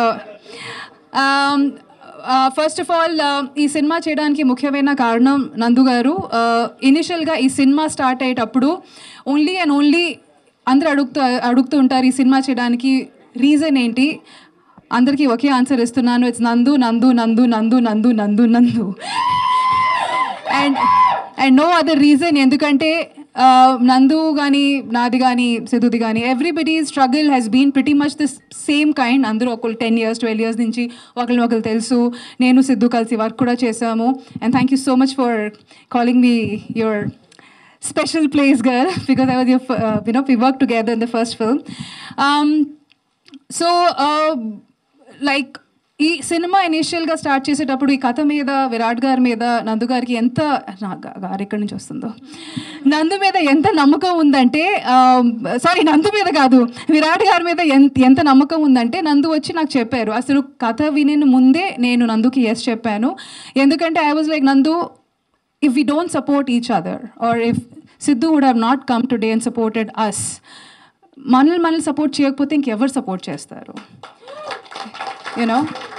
first of all ఈ సినిమా చేయడానికి ముఖ్యమైన కారణం నందు గారు ఇనిషియల్గా ఈ సినిమా స్టార్ట్ అయ్యేటప్పుడు ఓన్లీ అండ్ ఓన్లీ అందరూ అడుగుతూ అడుగుతూ ఉంటారు ఈ సినిమా చేయడానికి రీజన్ ఏంటి అందరికీ ఒకే ఆన్సర్ ఇస్తున్నాను ఇట్స్ నందు Nandu Nandu Nandu Nandu Nandu Nandu and and no other reason ఎందుకంటే ఆ, నందు కానీ నాది కానీ సిద్ధుది కానీ everybody struggle has been pretty much the same kind అందరూ ఒకళ్ళు టెన్ ఇయర్స్ ట్వెల్వ్ ఇయర్స్ నుంచి ఒకరిని ఒకరు తెలుసు నేను సిద్ధు కలిసి వర్క్ కూడా చేసాము and thank you so much for calling me your special place girl because I was your, f- uh, you know, we worked together in the first film. Um, so like ఈ సినిమా ఇనీషియల్గా start చేసేటప్పుడు ఈ కథ మీద విరాట్ గారి మీద నందు గారికి ఎంత నా గా- గారు ఎక్కడి నుంచి వస్తుందో నందు మీద ఎంత నమ్మకం ఉందంటే సారీ నందు మీద కాదు విరాట్ గారి మీద ఎంత ఎంత నమ్మకం ఉందంటే నందు వచ్చి నాకు చెప్పారు అసలు కథ వినిన ముందే నేను నందుకి ఎస్ చెప్పాను ఎందుకంటే I was like Nandu if we don't support each other or if Sidhu would have not come today and supported us, మనల్ని మనల్ని సపోర్ట్ చేయకపోతే ఇంకెవరు సపోర్ట్ చేస్తారు యూనో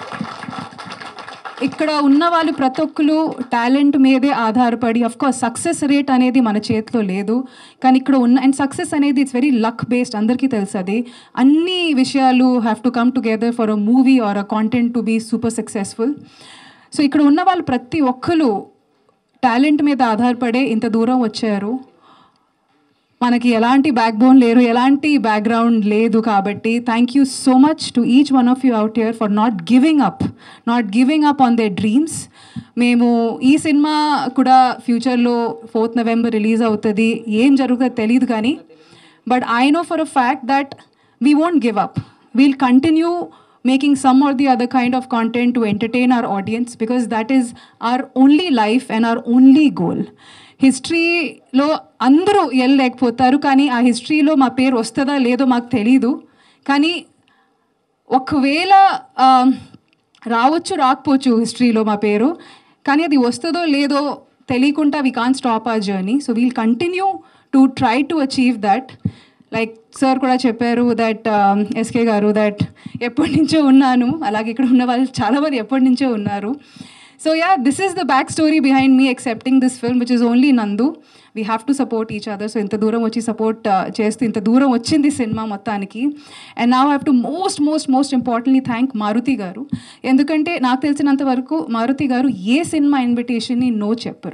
ఇక్కడ ఉన్న వాళ్ళు ప్రతి ఒక్కరు టాలెంట్ మీదే ఆధారపడి అఫ్ కోర్స్ సక్సెస్ రేట్ అనేది మన చేతిలో లేదు కానీ ఇక్కడ ఉన్న అండ్ సక్సెస్ అనేది ఇట్స్ వెరీ లక్ బేస్డ్ అందరికీ తెలుసు అది అన్ని విషయాలు have to come together for a movie or a content to be super successful so ఇక్కడ ఉన్న వాళ్ళు ప్రతి ఒక్కరు టాలెంట్ మీద ఆధారపడే ఇంత దూరం వచ్చారు మనకి ఎలాంటి బ్యాక్ బోన్ లేరు ఎలాంటి బ్యాక్గ్రౌండ్ లేదు కాబట్టి thank you so much to each one of you out here for not giving up not giving up on they dreams మేము ఈ సినిమా కూడా ఫ్యూచర్లో ఫోర్త్ నవంబర్ రిలీజ్ అవుతుంది ఏం జరుగుతుందో తెలియదు కానీ but I know for a fact that we won't give up we'll continue making some or the other kind of content to entertain our audience because that is our only life and our only goal. హిస్టరీలో అందరూ వెళ్ళలేకపోతారు కానీ ఆ హిస్టరీలో మా పేరు వస్తుందా లేదో మాకు తెలీదు కానీ ఒకవేళ ఆ, రావచ్చు రాకపోవచ్చు హిస్టరీలో మా పేరు కానీ అది వస్తుందో లేదో తెలియకుండా వీ కాన్ స్టాప్ ఆ journey so we'll continue to try to achieve that like sir కూడా చెప్పారు దట్ ఎస్కే గారు దట్ ఎప్పటి నుంచో ఉన్నాను అలాగే ఇక్కడ ఉన్న వాళ్ళు చాలామంది ఎప్పటి నుంచో ఉన్నారు so yeah this is the back story behind me accepting this film which is only Nandu we have to support each other so ఇంత దూరం వచ్చి సపోర్ట్ చేస్తూ ఇంత దూరం వచ్చింది సినిమా మొత్తానికి అండ్ నా have to most most most importantly thank Maruthi గారు ఎందుకంటే నాకు తెలిసినంత వరకు మారుతి గారు ఏ సినిమా ఇన్విటేషన్ని నో చెప్పరు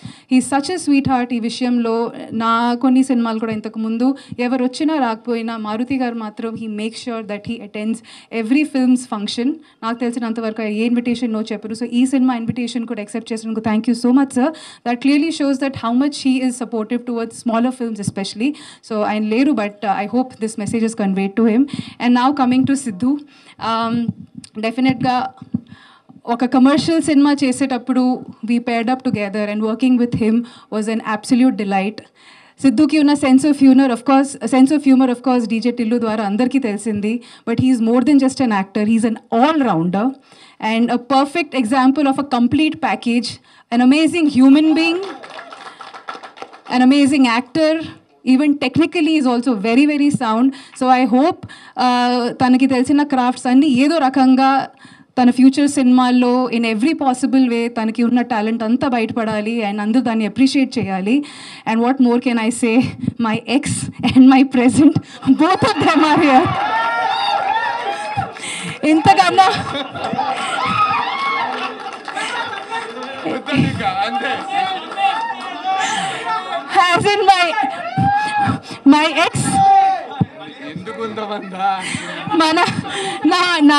he such a sweet heart ఈ విషయంలో నా కొన్ని సినిమాలు కూడా ఇంతకు ముందు ఎవరు వచ్చినా రాకపోయినా మారుతి గారు మాత్రం he make sure that he attends every films function నాకు తెలిసినంతవరకు ఆయన ఏ ఇన్విటేషన్ నో చెప్పరు సో ఈ సినిమా ఇన్విటేషన్ కూడా యాక్సెప్ట్ చేసినందుకు thank you so much sir that clearly shows that how much he is supportive towards smaller films especially so ఆయన లేరు but I hope this message is conveyed to him and now coming to Siddhu డెఫినెట్గా ఒక commercial సినిమా చేసేటప్పుడు we paired up together and working with him was an absolute delight సిద్ధుకి ఉన్న sense of humour of course sense of humour of course DJ Tillu ద్వారా అందరికీ తెలిసింది but he's more than just an actor he's an all rounder and a perfect example of a complete package an amazing human being an amazing actor even technically is also very very sound so I hope తనకి తెలిసిన crafts అన్నీ ఏదో రకంగా తన future సినిమాల్లో in every possible way తనకి ఉన్న talent అంతా బయటపడాలి అండ్ అందరూ దాన్ని అప్రిషియేట్ చేయాలి and what more can I say my ex and my present both of them are here ఇంతకన్నా has in my my ex మన నా నా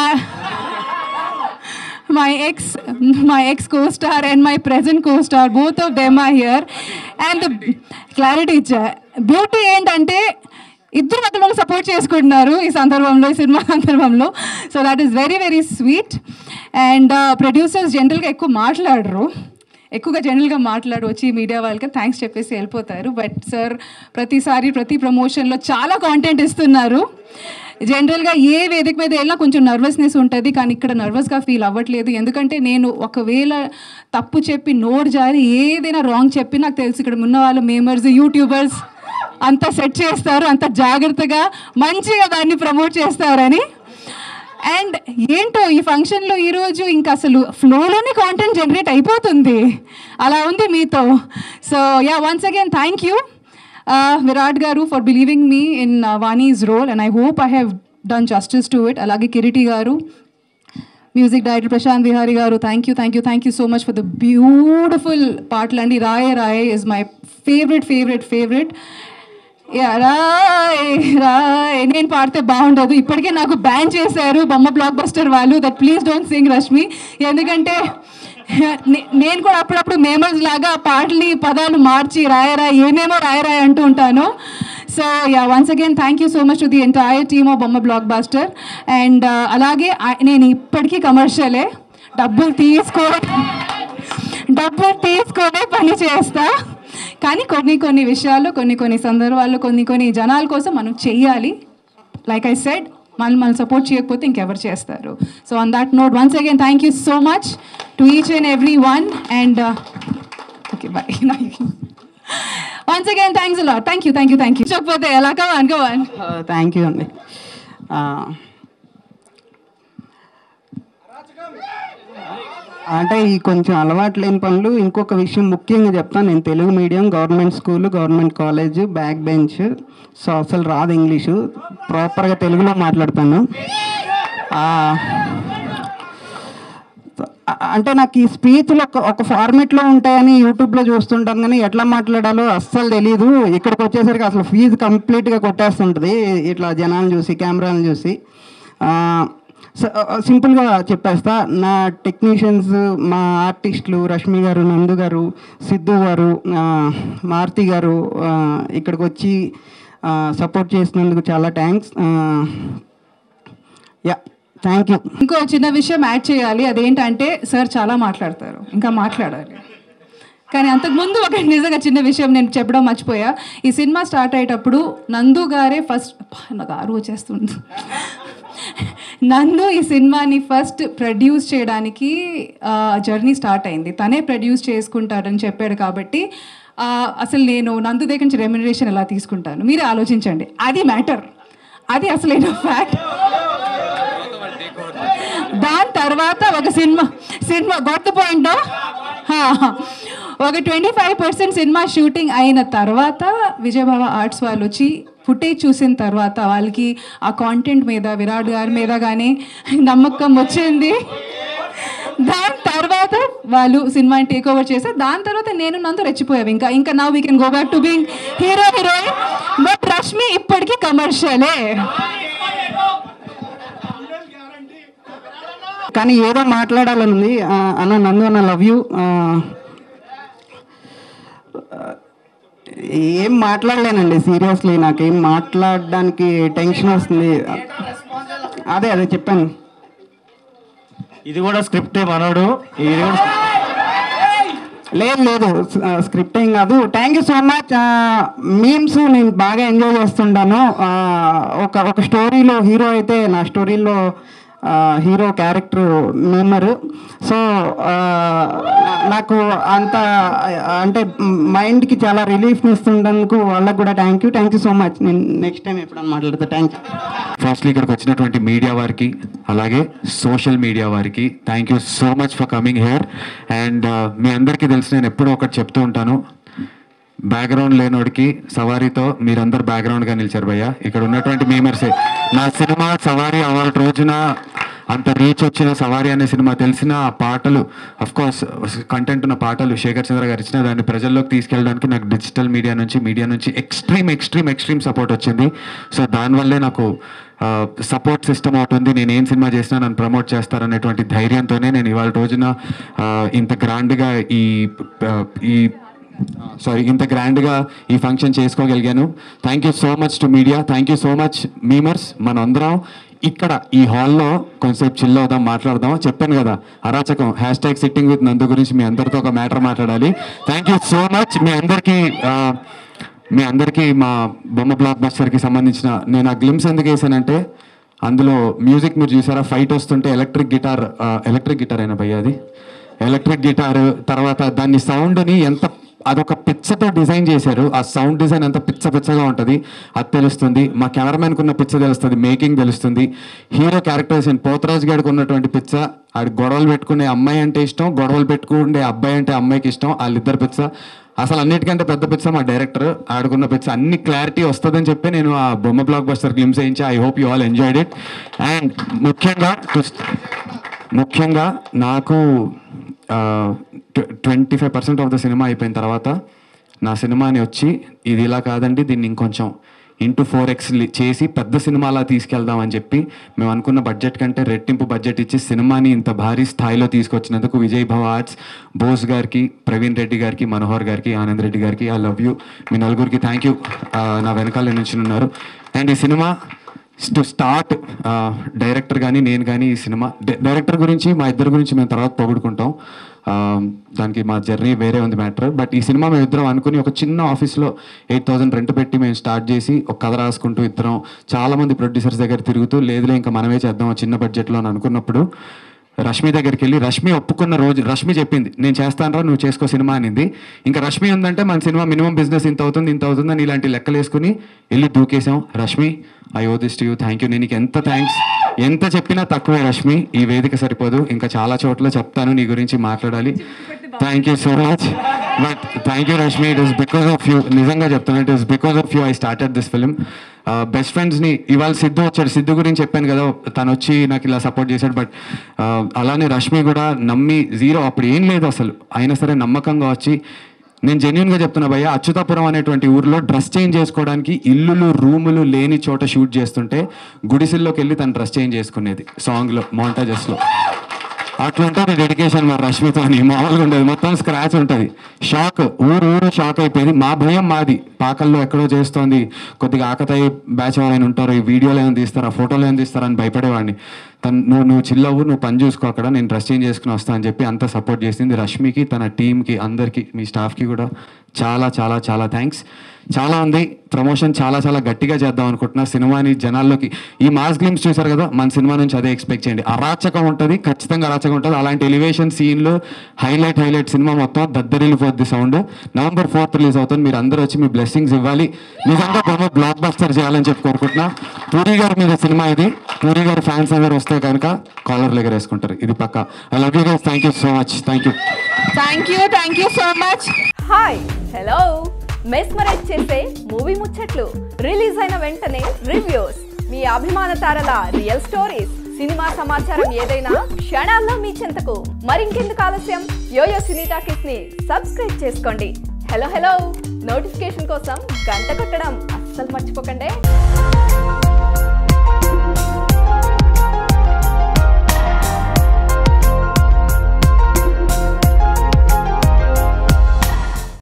my ex my ex co-star and my present co-star both of them are here and the clarity beauty ఏంటంటే ఇద్దరు ఒకళ్ళు support చేసుకుంటున్నారు ఈ సందర్భంలో ఈ సినిమా సందర్భంలో so that is very very sweet and producers జనరల్గా ఎక్కువ మాట్లాడరు ఎక్కువగా జనరల్గా మాట్లాడి వచ్చి మీడియా వాళ్ళకి థ్యాంక్స్ చెప్పేసి వెళ్ళిపోతారు బట్ సార్ ప్రతిసారి ప్రతి ప్రమోషన్లో చాలా కాంటెంట్ ఇస్తున్నారు జనరల్గా ఏ వేదిక మీద వెళ్ళినా కొంచెం నర్వస్నెస్ ఉంటుంది కానీ ఇక్కడ నర్వస్గా ఫీల్ అవ్వట్లేదు ఎందుకంటే నేను ఒకవేళ తప్పు చెప్పి నోరు జారి ఏదైనా రాంగ్ చెప్పి నాకు తెలుసు ఇక్కడ ఉన్న వాళ్ళు మేమర్స్ యూట్యూబర్స్ అంతా సెట్ చేస్తారు అంత జాగ్రత్తగా మంచిగా దాన్ని ప్రమోట్ చేస్తారని అండ్ ఏంటో ఈ ఫంక్షన్లో ఈరోజు ఇంకా అసలు ఫ్లోలోనే కాంటెంట్ జనరేట్ అయిపోతుంది అలా ఉంది మీతో so yeah once again thank you Virat గారు for believing me in Vani's role and I hope I have done justice to it అలాగే కిరీటి గారు మ్యూజిక్ డైరెక్టర్ ప్రశాంత్ విహారీ గారు thank you thank you thank you so much for the beautiful పాటలు అండి రాయే రాయే is my favourite favourite favourite yeah రాయ్ రాయ్ నేను పాడితే బాగుండదు ఇప్పటికే నాకు బ్యాన్ చేశారు బొమ్మ బ్లాక్ బస్టర్ వాళ్ళు that please don't sing Rashmi ఎందుకంటే నే- నేను కూడా అప్పుడప్పుడు మేమర్స్ లాగా ఆ పాటని పదాలు మార్చి రాయరా ఏమేమో రాయరాయ్ అంటూ ఉంటాను so yeah once again thank you so much to the entire team of Bomma blockbuster and అలాగే ఆ- నేను ఇప్పటికీ కమర్షియలే డబ్బులు తీసుకో డబ్బులు తీసుకొనే పని చేస్తా కానీ కొన్ని కొన్ని విషయాల్లో కొన్ని కొన్ని సందర్భాల్లో కొన్ని కొన్ని జనాల కోసం మనం చెయ్యాలి లైక్ ఐ సెడ్ మనం మనం సపోర్ట్ చేయకపోతే ఇంకెవరు చేస్తారు so on that note once again thank you so much to each and every one and okay bye once again thanks అలా thank you thank you thank you చెప్పకపోతే ఎలా కవన్ కవన్ thank you అండి ఆ, అంటే ఈ కొంచెం అలవాటు లేని పనులు ఇంకొక విషయం ముఖ్యంగా చెప్తాను నేను Telugu medium government school government college back bench so అసలు రాదు ఇంగ్లీషు ప్రాపర్గా తెలుగులో మాట్లాడతాను ఆ, అ- అంటే నాకు ఈ స్పీచ్లు ఒక ఒక ఫార్మేట్లో ఉంటాయని యూట్యూబ్లో చూస్తుంటాను కానీ ఎట్లా మాట్లాడాలో అస్సలు తెలియదు ఇక్కడికి వచ్చేసరికి అసలు ఫీజు కంప్లీట్గా కొట్టేస్తుంటుంది ఇట్లా జనాలను చూసి కెమెరాలను చూసి ఆ, స- సింపుల్గా చెప్పేస్తా నా టెక్నీషియన్స్ మా ఆర్టిస్టులు రష్మి గారు నందు గారు సిద్ధు గారు ఆ, మారుతి గారు ఆ, ఇక్కడికి వచ్చి సపోర్ట్ చేసినందుకు చాలా థ్యాంక్స్ యా థ్యాంక్ యూ ఇంకో చిన్న విషయం యాడ్ చేయాలి అదేంటంటే సార్ చాలా మాట్లాడతారు ఇంకా మాట్లాడాలి కానీ అంతకుముందు ఒక నిజంగా చిన్న విషయం నేను చెప్పడం మర్చిపోయా ఈ సినిమా స్టార్ట్ అయ్యేటప్పుడు నందు గారే ఫస్ట్ నాకు ఆరు వచ్చేస్తుంది నందు ఈ సినిమాని ఫస్ట్ ప్రొడ్యూస్ చేయడానికి జర్నీ స్టార్ట్ అయింది తనే ప్రొడ్యూస్ చేసుకుంటాడని చెప్పాడు కాబట్టి ఆ, అసలు నేను నందు దగ్గర నుంచి రెమ్యునరేషన్ ఎలా తీసుకుంటాను మీరే ఆలోచించండి అది మ్యాటర్ అది అసలైన ఫ్యాక్ట్ దాని తర్వాత ఒక సినిమా సినిమా గొప్ప పాయింట్ ఒక ట్వంటీ ఫైవ్ పర్సెంట్ సినిమా షూటింగ్ అయిన తర్వాత విజయబాబ ఆర్ట్స్ వాళ్ళు వచ్చి ఫుటేజ్ చూసిన తర్వాత వాళ్ళకి ఆ కాంటెంట్ మీద విరాట్ గారి మీద కానీ నమ్మకం వచ్చింది దాని తర్వాత తర్వాత వాళ్ళు సినిమాని టేక్ ఓవర్ చేశారు దాని తర్వాత నేను నందు రెచ్చిపోయావు ఇంకా ఇంకా నా we can go back to being hero heroine but Rashmi ఇప్పటికీ కమర్షియలే కానీ ఏదో మాట్లాడాలని ఉంది ఆ, అన్న నందు అన్న లవ్ యూ ఏం మాట్లాడలేనండి సీరియస్లీ నాకేం మాట్లాడడానికి టెన్షన్ వస్తుంది అదే అదే చెప్పాను ఇది కూడా స్క్రిప్టే మనోడు ఇది కూడా లేదు లేదు స్క్రిప్ట్ ఏం కాదు thank you so much memes నేను బాగా ఎంజాయ్ చేస్తుంటాను ఆ, ఒక ఒక స్టోరీలో హీరో అయితే నా స్టోరీలో హీరో క్యారెక్టర్ మీమర్ సో నాకు అంత అంటే మైండ్కి చాలా రిలీఫ్ని ఇస్తుండేందుకు వాళ్ళకు కూడా thank you thank you so much నేను నెక్స్ట్ టైం ఎప్పుడన్నా మాట్లాడతా థ్యాంక్ యూ ఫస్ట్లీ ఇక్కడికి వచ్చినటువంటి మీడియా వారికి అలాగే సోషల్ మీడియా వారికి thank you so much for coming here and మీ అందరికీ తెలుసు నేను ఎప్పుడూ ఒకటి చెప్తూ ఉంటాను బ్యాక్గ్రౌండ్ లేనోడికి సవారీతో మీరందరు బ్యాక్గ్రౌండ్గా నిలిచారు భయ్య ఇక్కడ ఉన్నటువంటి మేమర్సే నా సినిమా సవారీ అవార్డు రోజున అంత రీచ్ వచ్చిన సవారీ అనే సినిమా తెలిసిన ఆ పాటలు అఫ్ కోర్స్ కంటెంట్ ఉన్న పాటలు శేఖర్ చంద్ర గారు ఇచ్చిన దాన్ని ప్రజల్లోకి తీసుకెళ్ళడానికి నాకు డిజిటల్ మీడియా నుంచి మీడియా నుంచి ఎక్స్ట్రీమ్ ఎక్స్ట్రీమ్ ఎక్స్ట్రీమ్ సపోర్ట్ వచ్చింది సో దానివల్లే నాకు సపోర్ట్ సిస్టమ్ ఒకటి ఉంది నేను ఏం సినిమా చేసినా నన్ను ప్రమోట్ చేస్తారనేటువంటి ధైర్యంతోనే నేను ఇవాళ రోజున ఆ, ఇంత గ్రాండ్గా ఈ ఆ, ఈ సారీ ఇంత గ్రాండ్గా ఈ ఫంక్షన్ చేసుకోగలిగాను thank you so much to media thank you so much memers మనం అందరం ఇక్కడ ఈ హాల్లో కొంచెంసేపు చిల్ అవుదాం మాట్లాడదాం చెప్పాను కదా అరాచకం హ్యాష్ ట్యాగ్ సిట్టింగ్ విత్ నందు గురించి మీ అందరితో ఒక మ్యాటర్ మాట్లాడాలి థ్యాంక్ యూ సో మచ్ మీ అందరికీ ఆ, మీ అందరికీ మా బొమ్మ బ్లాక్ బస్టర్కి సంబంధించిన నేను ఆ గ్లిమ్స్ ఎందుకు వేసానంటే అందులో మ్యూజిక్ మీరు చూసారా ఫైట్ వస్తుంటే ఎలక్ట్రిక్ గిటార్ ఎలక్ట్రిక్ గిటార్ అయినా భయ్య అది ఎలక్ట్రిక్ గిటార్ తర్వాత దాన్ని సౌండ్ని ఎంత అదొక పిచ్చతో డిజైన్ చేశారు ఆ సౌండ్ డిజైన్ ఎంత పిచ్చ పిచ్చగా ఉంటుంది అది తెలుస్తుంది మా కెమెరామెన్కి ఉన్న పిచ్చ తెలుస్తుంది మేకింగ్ తెలుస్తుంది హీరో క్యారెక్టరైజేషన్ పోతరాజు గారికి ఉన్నటువంటి పిచ్చ ఆడి గొడవలు పెట్టుకునే అమ్మాయి అంటే ఇష్టం గొడవలు పెట్టుకునే అబ్బాయి అంటే అమ్మాయికి ఇష్టం వాళ్ళిద్దరు పిచ్చ అసలు అన్నిటికంటే పెద్ద పిచ్చ మా డైరెక్టర్ ఆడుకున్న పిచ్చ అన్ని క్లారిటీ వస్తుందని చెప్పి నేను ఆ బొమ్మ బ్లాక్ బస్టర్ గ్లిమ్స్ వేయించి I hope you all enjoyed it and ముఖ్యంగా ముఖ్యంగా నాకు twenty five percent of the సినిమా అయిపోయిన తర్వాత నా సినిమాని వచ్చి ఇది ఇలా కాదండి దీన్ని ఇంకొంచెం ఇంటూ ఫోర్ ఎక్స్ చేసి పెద్ద సినిమాలా తీసుకెళ్దామని చెప్పి మేము అనుకున్న బడ్జెట్ కంటే రెట్టింపు బడ్జెట్ ఇచ్చి సినిమాని ఇంత భారీ స్థాయిలో తీసుకొచ్చినందుకు విజయ్ భవ ఆర్ట్స్ బోస్ గారికి ప్రవీణ్ రెడ్డి గారికి మనోహర్ గారికి ఆనంద్ రెడ్డి గారికి ఐ లవ్ యూ మీ నలుగురికి థ్యాంక్ యూ నా వెనకాల నుంచి ఉన్నారు అండ్ ఈ సినిమా టు స్టార్ట్ డైరెక్టర్ కానీ నేను కానీ ఈ సినిమా డైరెక్టర్ గురించి మా ఇద్దరి గురించి మేము తర్వాత పొగుడుకుంటాం ఆ, దానికి మా జర్నీ వేరే ఉంది మ్యాటర్ బట్ ఈ సినిమా మేము ఇద్దరం అనుకుని ఒక చిన్న ఆఫీస్లో ఎయిట్ థౌసండ్ రెంట్ పెట్టి మేము స్టార్ట్ చేసి ఒక కథ రాసుకుంటూ ఇద్దరం చాలా మంది ప్రొడ్యూసర్స్ దగ్గర తిరుగుతూ లేదులే ఇంకా మనమే చేద్దాం ఆ చిన్న బడ్జెట్లో అని అనుకున్నప్పుడు రష్మి దగ్గరికి వెళ్ళి రష్మి ఒప్పుకున్న రోజు రష్మి చెప్పింది నేను చేస్తానరా నువ్వు చేసుకో సినిమా అనింది ఇంకా రష్మి ఉందంటే మన సినిమా మినిమం బిజినెస్ ఇంత అవుతుంది ఇంత అవుతుంది అని ఇలాంటి లెక్కలు వేసుకుని వెళ్ళి దూకేసాం Rashmi I owe this to you thank you నేను నీకు ఎంత థ్యాంక్స్ ఎంత చెప్పినా తక్కువే రష్మి ఈ వేదిక సరిపోదు ఇంకా చాలా చోట్ల చెప్తాను నీ గురించి మాట్లాడాలి thank you so much but thank you Rashmi it is because of you నిజంగా చెప్తాను it is because of you I started this film best ఫ్రెండ్స్ని ఇవాళ సిద్ధు వచ్చాడు సిద్ధు గురించి చెప్పాను కదా తను వచ్చి నాకు ఇలా సపోర్ట్ చేశాడు బట్ అలానే రష్మి కూడా నమ్మి జీరో అప్పుడు ఏం లేదు అసలు అయినా సరే నమ్మకంగా వచ్చి నేను జెన్యున్గా చెప్తున్నా భయ్య అచ్యుతాపురం అనేటువంటి ఊర్లో డ్రెస్ చేంజ్ చేసుకోవడానికి ఇల్లులు రూములు లేని చోట షూట్ చేస్తుంటే గుడిసెల్లోకి వెళ్ళి తను డ్రెస్ చేంజ్ చేసుకునేది సాంగ్లో మౌంటాజెస్లో అట్లా ఉంటుంది డెడికేషన్ మరి రష్మితో అని మామూలుగా ఉండేది మొత్తం స్క్రాచ్ ఉంటుంది షాక్ ఊరు ఊరు షాక్ అయిపోయింది మా భయం మాది పాకల్లో ఎక్కడో చేస్తోంది కొద్దిగా ఆకతాయి బ్యాచ్ ఎవరైనా ఉంటారు ఈ వీడియోలు ఏమైనా తీస్తారా ఫోటోలు ఏమైనా తీస్తారా అని భయపడేవాడిని తను నువ్వు నువ్వు చిల్లవు నువ్వు పని చూసుకో అక్కడ నేను డ్రెస్ చేంజ్ చేసుకుని వస్తా అని చెప్పి అంత సపోర్ట్ చేసింది రష్మికి తన టీంకి అందరికీ మీ స్టాఫ్కి కూడా చాలా చాలా చాలా థ్యాంక్స్ చాలా ఉంది ప్రమోషన్ చాలా చాలా గట్టిగా చేద్దాం అనుకుంటున్నా సినిమాని జనాల్లోకి ఈ మాస్ గ్లిమ్స్ చూసారు కదా మన సినిమా నుంచి అదే ఎక్స్పెక్ట్ చేయండి అరాచకం ఉంటుంది ఖచ్చితంగా అరాచకం ఉంటుంది అలాంటి ఎలివేషన్ సీన్లు హైలైట్ హైలైట్ సినిమా మొత్తం దద్దరిల్లిపోద్ది సౌండ్ నవంబర్ ఫోర్త్ రిలీజ్ అవుతుంది మీరు అందరూ వచ్చి మీ బ్లెస్సింగ్స్ ఇవ్వాలి నిజంగా బొమ్మ బ్లాక్ బస్టర్ చేయాలని చెప్పి కోరుకుంటున్నా పూరి గారి మీద సినిమా ఇది పూరి గారి ఫ్యాన్స్ అందరూ వస్తే కనుక కాలర్ దగ్గర వేసుకుంటారు ఇది పక్క I love you guys thank you so much thank you thank you thank you so much hi hello mesmerize చేసే మూవీ ముచ్చట్లు రిలీజ్ అయిన వెంటనే రివ్యూస్ మీ అభిమాన తారల రియల్ స్టోరీస్ సినిమా సమాచారం ఏదైనా క్షణాల్లో మీ చెంతకు మరింకెందుకు ఆలస్యం యోయో సినీ టాకీస్ ని సబ్స్క్రైబ్ చేసుకోండి హలో హలో నోటిఫికేషన్ కోసం గంట కొట్టడం అస్సలు మర్చిపోకండి